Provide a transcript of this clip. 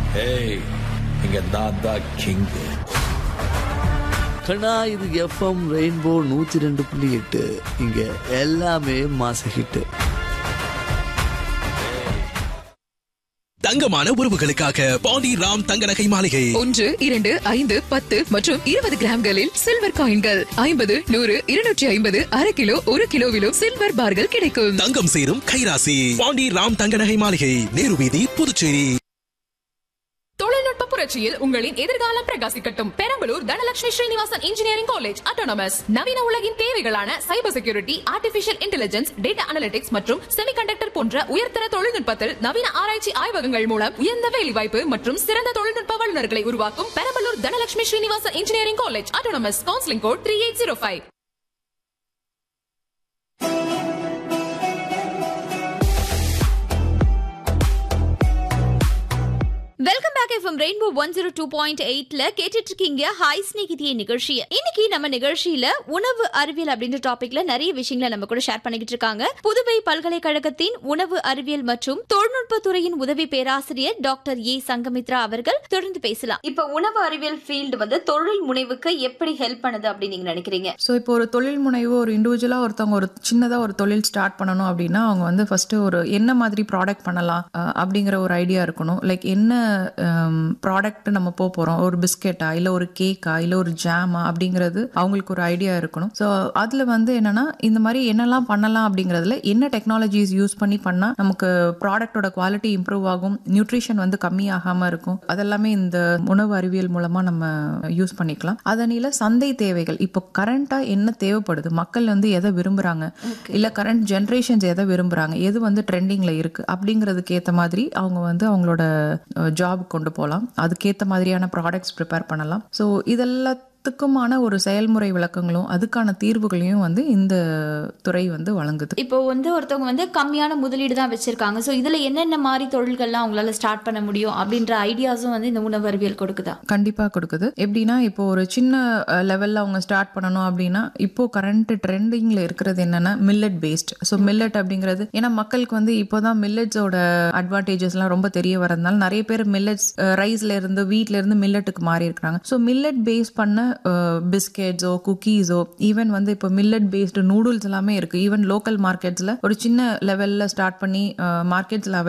ஏய் இங்க நான் தான் கிங் கண்ணா இது எஃப்எம் ரெயின்போ நூத்தி ரெண்டு புள்ளி எட்டு இங்க எல்லாமே மாச ஹிட்டு தங்கமான உறவுகளுக்காக பாண்டி ராம் தங்க நகை மாளிகை ஒன்று இரண்டு ஐந்து பத்து மற்றும் இருபது கிராம்களில் சில்வர் காயின்கள் ஐம்பது நூறு இருநூற்றி ஐம்பது அரை கிலோ ஒரு கிலோவிலும் சில்வர் பார்கள் கிடைக்கும் தங்கம் சேரும் கைராசி பாண்டி ராம் தங்க நகை மாளிகை நேரு வீதி புதுச்சேரி தொழில்நுட்ப புரட்சியில் உங்களின் எதிர்காலம் பிரகாசிக்கட்டும் Perambalur Dhanalakshmi Srinivasan engineering college autonomous நவீன உலகின் தேவைகளான cyber security artificial intelligence data analytics மற்றும் செமிகண்டக்டர் போன்ற உயர்தர தொழில்நுட்பத்தில் நவீன ஆராய்ச்சி ஆய்வகங்கள் மூலம் உயர்ந்த வேலைவாய்ப்பு மற்றும் சிறந்த தொழில்நுட்ப வல்லுநர்களை உருவாக்கும் Perambalur Dhanalakshmi Srinivasan engineering college autonomous counselling code three eight zero five welcome back FM Rainbow one zero two point எயிட்ல கேட்டுட்டு இருக்கீங்க ஹாய் ஸ்நேகிதிய நிகழ்ச்சியை இன்னைக்கு நம்ம நிகழ்ச்சியில உணவு அறிவியல் அப்படின்ற டாபிக்ல நிறைய விஷயங்களை நம்ம கூட ஷேர் பண்ணிக்கிட்டு இருக்காங்க புதுவை பல்கலைக்கழகத்தின் உணவு அறிவியல் மற்றும் தொழில்நுட்ப துறையின் உதவி பேராசிரியர் டாக்டர் ஏ சங்கமித்ரா அவர்கள் தொடர்ந்து பேசலாம் இப்ப உணவு அறிவியல் ஃபீல்டு வந்து தொழில் முனைவுக்கு எப்படி ஹெல்ப் பண்ணுது அப்படின்னு நீங்க நினைக்கிறீங்க ஸோ இப்போ ஒரு தொழில் முனைவு ஒரு இண்டிவிஜுவலாக ஒருத்தவங்க ஒரு சின்னதாக ஒரு தொழில் ஸ்டார்ட் பண்ணணும் அப்படின்னா அவங்க வந்து ஃபஸ்ட்டு ஒரு என்ன மாதிரி ப்ராடக்ட் பண்ணலாம் அஹ், அப்படிங்கிற ஒரு ஐடியா இருக்கணும் லைக் என்ன ப்ராடக்ட் நம்ம போக போகிறோம் ஒரு பிஸ்கெட்டா இல்லை ஒரு கேக்கா இல்லை ஒரு ஜாமா அப்படிங்கிறது அவங்களுக்கு ஒரு ஐடியா இருக்கணும் ஸோ அதில் வந்து என்னன்னா இந்த மாதிரி என்னெல்லாம் பண்ணலாம் அப்படிங்கிறதுல என்ன டெக்னாலஜிஸ் யூஸ் பண்ணி பண்ணால் நமக்கு ப்ராடக்டோட குவாலிட்டி இம்ப்ரூவ் ஆகும் நியூட்ரிஷன் வந்து கம்மியாகாமல் இருக்கும் அதெல்லாமே இந்த உணவு அறிவியல் மூலமாக நம்ம யூஸ் பண்ணிக்கலாம் அதனில சந்தை தேவைகள் இப்போ கரண்ட்டாக என்ன தேவைப்படுது மக்கள் வந்து எதை விரும்புகிறாங்க இல்லை கரண்ட் ஜென்ரேஷன்ஸ் எதை விரும்புகிறாங்க எது வந்து ட்ரெண்டிங்கில் இருக்குது அப்படிங்கிறதுக்கு ஏற்ற மாதிரி அவங்க வந்து அவங்களோட ஜாப் கொண்டு போகலாம் அதுக்கேற்ற மாதிரியான ப்ராடக்ட்ஸ் ப்ரிப்பேர் பண்ணலாம் ஸோ இதெல்லாத்துக்குமான ஒரு செயல்முறை விளக்கங்களும் அதுக்கான தீர்வுகளையும் வந்து இந்த துறை வந்து வழங்குது இப்போ வந்து ஒருத்தவங்க வந்து கம்மியான முதலீடு தான் வச்சிருக்காங்க ஸோ இதுல என்னென்ன மாதிரி தொழில்கள்லாம் அவங்களால ஸ்டார்ட் பண்ண முடியும் அப்படின்ற ஐடியாஸும் வந்து இந்த உணவு அறிவியல் கொடுக்குதா கண்டிப்பாக கொடுக்குது எப்படின்னா இப்போ ஒரு சின்ன லெவலில் அவங்க ஸ்டார்ட் பண்ணணும் அப்படின்னா இப்போ கரண்ட் ட்ரெண்டிங்கில் இருக்கிறது என்னன்னா மில்லட் பேஸ்ட் ஸோ மில்லட் அப்படிங்கிறது ஏன்னா மக்களுக்கு வந்து இப்போதான் மில்லட்ஸோட அட்வான்டேஜஸ்லாம் ரொம்ப தெரிய வரதுனால நிறைய பேர் மில்லட்ஸ் ரைஸ்ல இருந்து வீட்ல இருந்து மில்லட்டுக்கு மாறி இருக்கிறாங்க ஸோ மில்லட் பேஸ் பண்ண பிஸ்கெட்ஸோ குக்கீஸோ ஈவன் வந்து இப்போ மில்லட் பேஸ்டு நூடுல்ஸ் எல்லாமே இருக்கு ஈவன் லோக்கல் மார்க்கெட்ஸ்ல ஒரு சின்ன லெவல்ல ஸ்டார்ட் பண்ணி மார்க்கெட்ஸ்ல